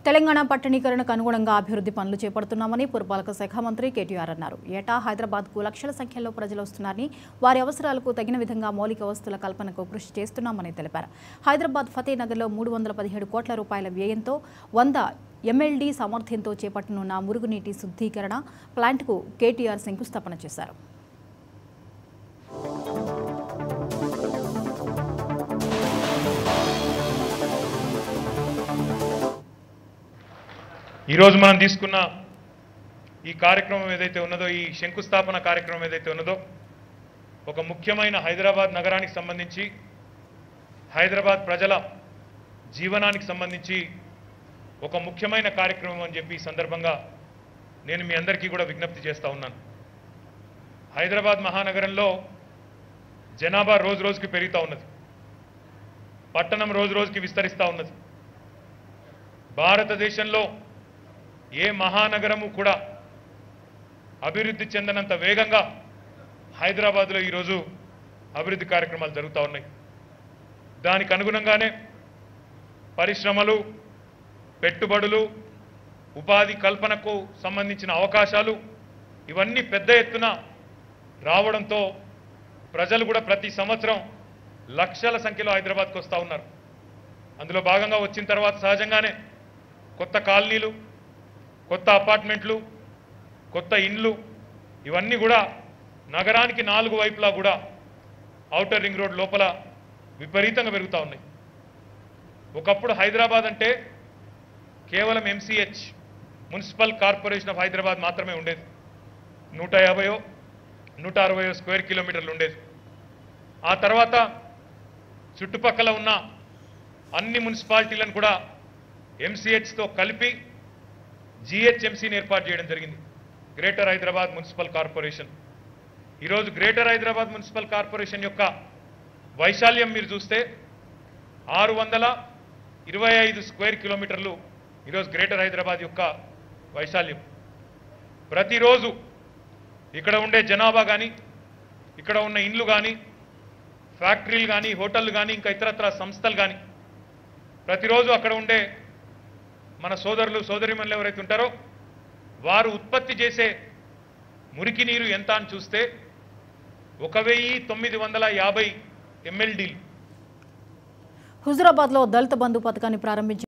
తెలంగాణ పట్టణీకరణకు అనుగుణంగా అభివృద్ధి పనులు చేపడుతున్నామని పురపాలక శాఖ మంత్రి కేటీఆర్ అన్నారు ఏటా హైదరాబాద్కు లక్షల సంఖ్యలో ప్రజలు వస్తున్నారని వారి అవసరాలకు తగిన విధంగా మౌలిక వసతుల కల్పనకు కృషి చేస్తున్నామని తెలిపారు హైదరాబాద్ ఫతేనగర్లో మూడు వందల పదిహేడు కోట్ల రూపాయల వ్యయంతో వంద ఎంఎల్డీ సామర్థ్యంతో చేపట్టనున్న మురుగునీటి శుద్ధీకరణ ప్లాంట్కు కేటీఆర్ శంకుస్థాపన చేశారు ఈరోజు మనం తీసుకున్న ఈ కార్యక్రమం ఏదైతే ఉన్నదో ఈ శంకుస్థాపన కార్యక్రమం ఏదైతే ఉన్నదో ఒక ముఖ్యమైన హైదరాబాద్ నగరానికి సంబంధించి హైదరాబాద్ ప్రజల జీవనానికి సంబంధించి ఒక ముఖ్యమైన కార్యక్రమం అని చెప్పి ఈ సందర్భంగా నేను మీ అందరికీ కూడా విజ్ఞప్తి చేస్తా ఉన్నాను హైదరాబాద్ మహానగరంలో జనాభా రోజు రోజుకి పెరుగుతూ ఉన్నది పట్టణం రోజు రోజుకి విస్తరిస్తూ ఉన్నది భారతదేశంలో ఏ మహానగరము కూడా అభివృద్ధి చెందనంత వేగంగా హైదరాబాద్లో ఈరోజు అభివృద్ధి కార్యక్రమాలు జరుగుతూ ఉన్నాయి దానికి అనుగుణంగానే పరిశ్రమలు పెట్టుబడులు ఉపాధి కల్పనకు సంబంధించిన అవకాశాలు ఇవన్నీ పెద్ద ఎత్తున రావడంతో ప్రజలు కూడా ప్రతి సంవత్సరం లక్షల సంఖ్యలో హైదరాబాద్కు వస్తూ ఉన్నారు అందులో భాగంగా వచ్చిన తర్వాత సహజంగానే కొత్త కాలనీలు కొత్త అపార్ట్మెంట్లు కొత్త ఇండ్లు ఇవన్నీ కూడా నగరానికి నాలుగు వైపులా కూడా ఔటర్ రింగ్ రోడ్ లోపల విపరీతంగా పెరుగుతూ ఉన్నాయి ఒకప్పుడు హైదరాబాద్ అంటే కేవలం MCH municipal corporation of Hyderabad మాత్రమే ఉండేది నూట యాభయో నూట అరవయో స్క్వేర్ కిలోమీటర్లు ఉండేది ఆ తర్వాత చుట్టుపక్కల ఉన్న అన్ని మున్సిపాలిటీలను కూడా ఎంసీహెచ్తో కలిపి జిహెచ్ఎంసీని ఏర్పాటు చేయడం జరిగింది గ్రేటర్ హైదరాబాద్ మున్సిపల్ కార్పొరేషన్ ఈరోజు గ్రేటర్ హైదరాబాద్ మున్సిపల్ కార్పొరేషన్ యొక్క వైశాల్యం మీరు చూస్తే ఆరు వందల ఇరవై ఐదు స్క్వేర్ కిలోమీటర్లు ఈరోజు గ్రేటర్ హైదరాబాద్ యొక్క వైశాల్యం ప్రతిరోజు ఇక్కడ ఉండే జనాభా కానీ ఇక్కడ ఉన్న ఇండ్లు కానీ ఫ్యాక్టరీలు కానీ హోటళ్ళు కానీ ఇంకా ఇతరత్ర సంస్థలు కానీ ప్రతిరోజు అక్కడ ఉండే మన సోదరులు సోదరిమణులు ఎవరైతే ఉంటారో వారు ఉత్పత్తి చేసే మురికి నీరు ఎంత అని చూస్తే ఒక వెయ్యి తొమ్మిది వందల యాభై ఎంఎల్డీలు హుజురాబాద్లో దళిత బంధు పథకాన్ని ప్రారంభించిన